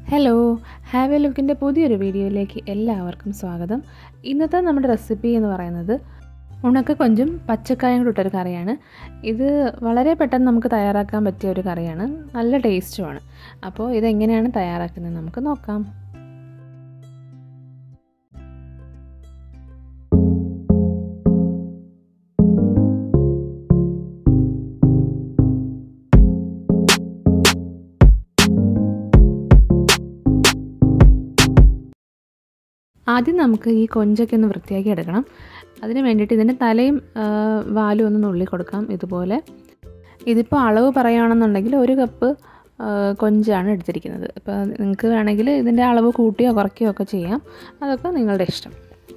hello have A ലുക്കിൻ്റെ പുതിയൊരു വീഡിയോയിലേക്ക് എല്ലാവർക്കും സ്വാഗതം ഇന്നത്തെ നമ്മുടെ റെസിപ്പി എന്ന് പറയുന്നത് ഉണക്ക കൊഞ്ചും പച്ചക്കായും കൂടി ഇട്ടൊരു കറിയാണ് ഇത് വളരെ പെട്ടെന്ന് നമുക്ക് തയ്യാറാക്കാൻ പറ്റിയ ഒരു കറിയാണ് നല്ല ടേസ്റ്റുമാണ് അപ്പോൾ ഇതെങ്ങനെയാണ് തയ്യാറാക്കുന്നത് നമുക്ക് നോക്കാം ആദ്യം നമുക്ക് ഈ കൊഞ്ചൊക്കെ ഒന്ന് വൃത്തിയാക്കി എടുക്കണം അതിന് വേണ്ടിയിട്ട് ഇതിൻ്റെ തലയും വാലും ഒന്ന് നുള്ളി കൊടുക്കാം ഇതുപോലെ ഇതിപ്പോൾ അളവ് പറയുകയാണെന്നുണ്ടെങ്കിൽ ഒരു കപ്പ് കൊഞ്ചാണ് എടുത്തിരിക്കുന്നത് ഇപ്പോൾ നിങ്ങൾക്ക് വേണമെങ്കിൽ ഇതിൻ്റെ അളവ് കൂട്ടിയോ കുറയ്ക്കുകയോ ഒക്കെ ചെയ്യാം അതൊക്കെ നിങ്ങളുടെ ഇഷ്ടം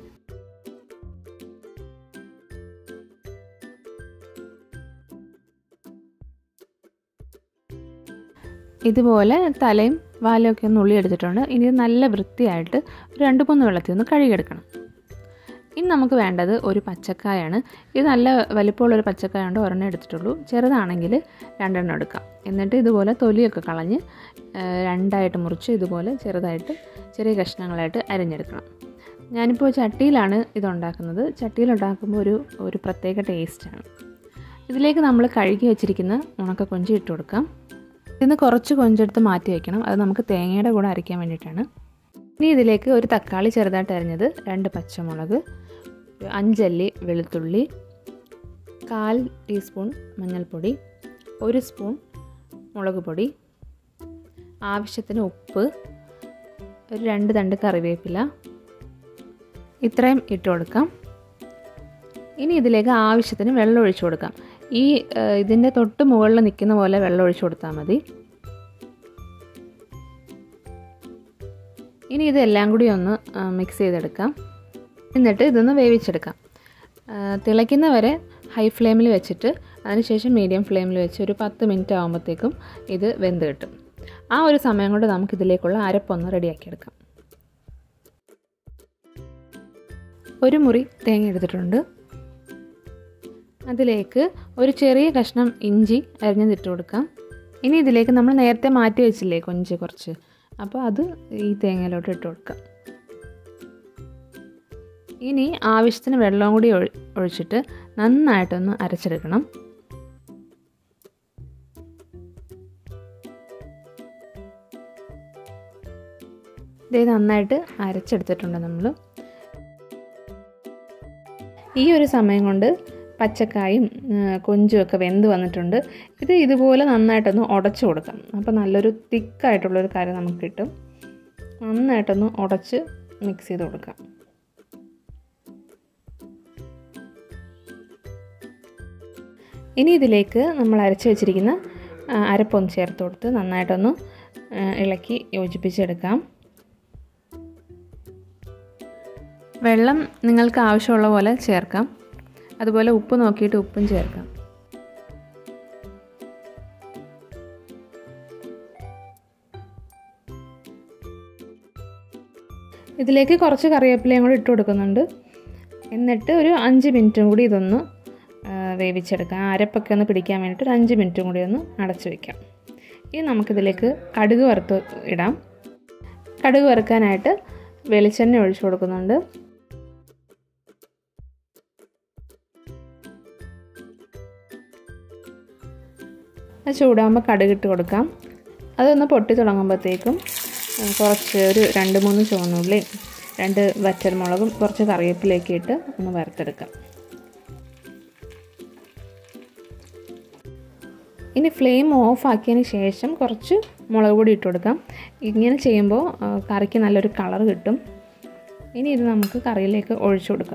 ഇതുപോലെ തലയും വാലൊക്കെ ഒന്ന് ഉള്ളി എടുത്തിട്ടുണ്ട് ഇനി ഇത് നല്ല വൃത്തിയായിട്ട് ഒരു രണ്ട് മൂന്ന് വെള്ളത്തിൽ ഒന്ന് കഴുകിയെടുക്കണം ഇനി നമുക്ക് വേണ്ടത് ഒരു പച്ചക്കായാണ് ഇത് നല്ല വലിപ്പമുള്ളൊരു പച്ചക്കായ കൊണ്ട് ഒരെണ്ണം എടുത്തിട്ടുള്ളൂ ചെറുതാണെങ്കിൽ രണ്ടെണ്ണം എടുക്കാം എന്നിട്ട് ഇതുപോലെ തൊലിയൊക്കെ കളഞ്ഞ് രണ്ടായിട്ട് മുറിച്ച് ഇതുപോലെ ചെറുതായിട്ട് ചെറിയ കഷ്ണങ്ങളായിട്ട് അരിഞ്ഞെടുക്കണം ഞാനിപ്പോൾ ചട്ടിയിലാണ് ഇതുണ്ടാക്കുന്നത് ചട്ടിയിൽ ഉണ്ടാക്കുമ്പോൾ ഒരു ഒരു പ്രത്യേക ടേസ്റ്റാണ് ഇതിലേക്ക് നമ്മൾ കഴുകി വെച്ചിരിക്കുന്ന ഉണക്ക കൊഞ്ച് ഇട്ട് കൊടുക്കാം ഇതിന് കുറച്ച് കൊഞ്ചെടുത്ത് മാറ്റി വയ്ക്കണം അത് നമുക്ക് തേങ്ങയുടെ കൂടെ അരയ്ക്കാൻ വേണ്ടിയിട്ടാണ് ഇനി ഇതിലേക്ക് ഒരു തക്കാളി ചെറുതായിട്ട് അരിഞ്ഞത് രണ്ട് പച്ചമുളക് അഞ്ചല്ലി വെളുത്തുള്ളി കാൽ ടീസ്പൂൺ മഞ്ഞൾപ്പൊടി ഒരു സ്പൂൺ മുളക് പൊടി ആവശ്യത്തിന് ഉപ്പ് ഒരു രണ്ട് തണ്ട് കറിവേപ്പില ഇത്രയും ഇട്ട് കൊടുക്കാം ഇനി ഇതിലേക്ക് ആവശ്യത്തിന് വെള്ളം ഒഴിച്ചു കൊടുക്കാം ഈ ഇതിൻ്റെ തൊട്ട് മുകളിൽ നിൽക്കുന്ന പോലെ വെള്ളം ഒഴിച്ചു കൊടുത്താൽ മതി ഇനി ഇതെല്ലാം കൂടി ഒന്ന് മിക്സ് ചെയ്തെടുക്കാം എന്നിട്ട് ഇതൊന്ന് വേവിച്ചെടുക്കാം തിളയ്ക്കുന്ന വരെ ഹൈ ഫ്ലെയിമിൽ വെച്ചിട്ട് അതിനുശേഷം മീഡിയം ഫ്ലെയിമിൽ വെച്ച് ഒരു പത്ത് മിനിറ്റ് ആകുമ്പോഴത്തേക്കും ഇത് വെന്ത് കിട്ടും ആ ഒരു സമയം കൊണ്ട് നമുക്കിതിലേക്കുള്ള അരപ്പൊന്ന് റെഡിയാക്കിയെടുക്കാം ഒരു മുറി തേങ്ങ എടുത്തിട്ടുണ്ട് അതിലേക്ക് ഒരു ചെറിയ കഷ്ണം ഇഞ്ചി അരിഞ്ഞതിട്ട് കൊടുക്കാം ഇനി ഇതിലേക്ക് നമ്മൾ നേരത്തെ മാറ്റി വെച്ചില്ലേ കൊഞ്ച് കുറച്ച് അപ്പോൾ അത് ഈ തേങ്ങയിലോട്ട് ഇട്ട് കൊടുക്കാം ഇനി ആവശ്യത്തിന് വെള്ളവും കൂടി ഒഴിച്ചിട്ട് നന്നായിട്ടൊന്ന് അരച്ചെടുക്കണം ഇത് നന്നായിട്ട് അരച്ചെടുത്തിട്ടുണ്ട് നമ്മൾ ഈ ഒരു സമയം കൊണ്ട് പച്ചക്കായും കൊഞ്ചുമൊക്കെ വെന്ത് വന്നിട്ടുണ്ട് ഇത് ഇതുപോലെ നന്നായിട്ടൊന്ന് ഉടച്ചു കൊടുക്കാം അപ്പോൾ നല്ലൊരു തിക്കായിട്ടുള്ളൊരു കറി നമുക്ക് കിട്ടും നന്നായിട്ടൊന്ന് ഉടച്ച് മിക്സ് ചെയ്ത് കൊടുക്കാം ഇനി ഇതിലേക്ക് നമ്മൾ അരച്ച് വെച്ചിരിക്കുന്ന അരപ്പൊന്ന് ചേർത്ത് കൊടുത്ത് നന്നായിട്ടൊന്ന് ഇളക്കി യോജിപ്പിച്ചെടുക്കാം വെള്ളം നിങ്ങൾക്ക് ആവശ്യമുള്ള പോലെ ചേർക്കാം അതുപോലെ ഉപ്പ് നോക്കിയിട്ട് ഉപ്പും ചേർക്കാം ഇതിലേക്ക് കുറച്ച് കറിവേപ്പിലയും കൂടി ഇട്ട് കൊടുക്കുന്നുണ്ട് എന്നിട്ട് ഒരു അഞ്ച് മിനിറ്റും കൂടി ഇതൊന്ന് വേവിച്ചെടുക്കാം അരപ്പൊക്കെ ഒന്ന് പിടിക്കാൻ വേണ്ടിയിട്ട് ഒരു അഞ്ച് മിനിറ്റും കൂടി ഒന്ന് അടച്ചു വയ്ക്കാം ഇനി നമുക്കിതിലേക്ക് കടുക് വറുത്ത് ഇടാം കടുക് വറുക്കാനായിട്ട് വെളിച്ചെണ്ണ ഒഴിച്ചു കൊടുക്കുന്നുണ്ട് അത് ചൂടാകുമ്പോൾ കടുകിട്ട് കൊടുക്കാം അതൊന്ന് പൊട്ടി തുടങ്ങുമ്പോഴത്തേക്കും കുറച്ച് ഒരു രണ്ട് മൂന്ന് ചുവന്നുള്ളിയും രണ്ട് വറ്റൽമുളകും കുറച്ച് കറിവേപ്പിലേക്ക് ഇട്ട് ഒന്ന് വറുത്തെടുക്കാം ഇനി ഫ്ലെയിം ഓഫ് ആക്കിയതിന് ശേഷം കുറച്ച് മുളക് പൊടി ഇട്ട് കൊടുക്കാം ഇങ്ങനെ ചെയ്യുമ്പോൾ കറിക്ക് നല്ലൊരു കളർ കിട്ടും ഇനി ഇത് നമുക്ക് കറിയിലേക്ക് ഒഴിച്ചു കൊടുക്കാം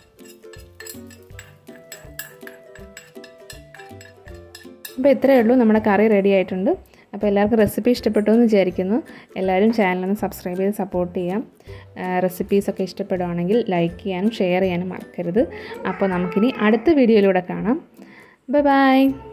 അപ്പോൾ ഇത്രയേ ഉള്ളൂ നമ്മുടെ കറി റെഡി ആയിട്ടുണ്ട് അപ്പോൾ എല്ലാവർക്കും റെസിപ്പി ഇഷ്ടപ്പെട്ടു എന്ന് വിചാരിക്കുന്നു എല്ലാവരും ചാനലൊന്ന് സബ്സ്ക്രൈബ് ചെയ്ത് സപ്പോർട്ട് ചെയ്യാം റെസിപ്പീസൊക്കെ ഇഷ്ടപ്പെടുവാണെങ്കിൽ ലൈക്ക് ചെയ്യാനും ഷെയർ ചെയ്യാനും മറക്കരുത് അപ്പോൾ നമുക്കിനി അടുത്ത വീഡിയോയിലൂടെ കാണാം ബൈ ബൈ